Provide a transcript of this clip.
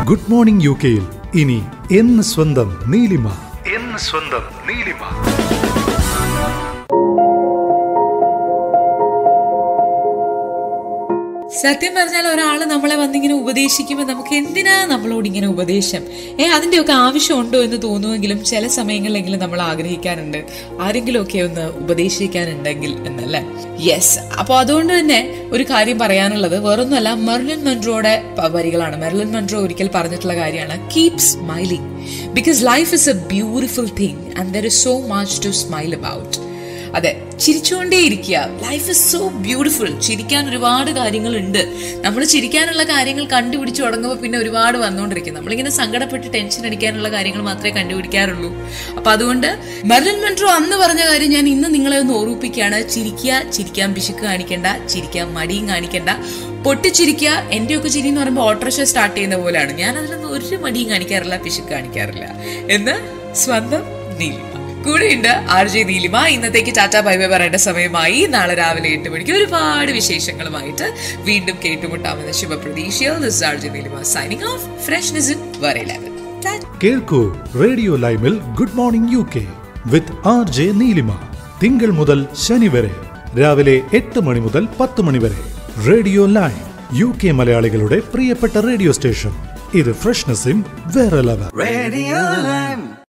Good morning U കെയിൽ ഇനി എന്ന് സ്വന്തം നീലിമ എന്ന് സ്വന്തം നീലിമ സത്യം പറഞ്ഞാൽ ഒരാൾ നമ്മളെ വന്നിങ്ങനെ ഉപദേശിക്കുമ്പോൾ നമുക്ക് എന്തിനാ നമ്മളോട് ഇങ്ങനെ ഉപദേശം ഏ അതിൻ്റെയൊക്കെ ആവശ്യമുണ്ടോ എന്ന് തോന്നുമെങ്കിലും ചില സമയങ്ങളിലെങ്കിലും നമ്മൾ ആഗ്രഹിക്കാറുണ്ട് ആരെങ്കിലുമൊക്കെ ഒന്ന് ഉപദേശിക്കാനുണ്ടെങ്കിൽ എന്നല്ലേ യെസ് അപ്പോൾ അതുകൊണ്ട് തന്നെ ഒരു കാര്യം പറയാനുള്ളത് വേറൊന്നുമല്ല മെർലിൻ മൺട്രോയുടെ പ- വരികളാണ് മെർലിൻ മൺട്രോ ഒരിക്കൽ പറഞ്ഞിട്ടുള്ള കാര്യമാണ് keep smiling because life is a beautiful thing and there is so much to smile about അതെ ചിരിച്ചുകൊണ്ടേയിരിക്കുക ലൈഫ് ഇസ് സോ ബ്യൂട്ടിഫുൾ ചിരിക്കാൻ ഒരുപാട് കാര്യങ്ങളുണ്ട് നമ്മൾ ചിരിക്കാനുള്ള കാര്യങ്ങൾ കണ്ടുപിടിച്ച് തുടങ്ങുമ്പോൾ പിന്നെ ഒരുപാട് വന്നുകൊണ്ടിരിക്കും നമ്മളിങ്ങനെ സങ്കടപ്പെട്ട് ടെൻഷൻ അടിക്കാനുള്ള കാര്യങ്ങൾ മാത്രമേ കണ്ടുപിടിക്കാറുള്ളൂ അപ്പൊ അതുകൊണ്ട് മെർലിൻ മെൻട്രോ അന്ന് പറഞ്ഞ കാര്യം ഞാൻ ഇന്ന് നിങ്ങളെ ഒന്ന് ഓർമ്മിപ്പിക്കുകയാണ് ചിരിക്കുക ചിരിക്കാൻ പിശുക്ക് കാണിക്കണ്ട ചിരിക്കാൻ മടിയും കാണിക്കണ്ട പൊട്ടിച്ചിരിക്കുക എന്റെയൊക്കെ ചിരി എന്ന് പറയുമ്പോൾ ഓട്ടോറിക്ഷ സ്റ്റാർട്ട് ചെയ്യുന്ന പോലെയാണ് ഞാൻ അതിലൊന്നും ഒരു മടിയും കാണിക്കാറില്ല പിശുക്ക് കാണിക്കാറില്ല എന്ന് സ്വന്തം നീലിമ കൂടെയുണ്ട് ആർ ജെ നീലിമ ഇന്നത്തേക്ക് ടാറ്റ ബൈ ബൈ പറയേണ്ട സമയമായി നാളെ രാവിലെ എട്ട് മണിക്ക് ഒരുപാട് വിശേഷങ്ങളുമായിട്ട് വീണ്ടും കേട്ടുമുട്ടാമെന്ന ശുഭപ്രതീക്ഷയിൽ this R J Neelima signing off freshness in വരെ ലെവൽ കേൾക്കൂ റേഡിയോ ലൈമിൽ good morning U K with R J Neelima തിങ്കൾ മുതൽ ശനി വരെ രാവിലെ എട്ട് മണി മുതൽ പത്ത് മണി വരെ റേഡിയോ ലൈം യു കെ മലയാളികളുടെ പ്രിയപ്പെട്ട റേഡിയോ സ്റ്റേഷൻ ഇത് ഫ്രഷ്നെസ്സിൻ വേറെ ലെവൽ Radio Lime.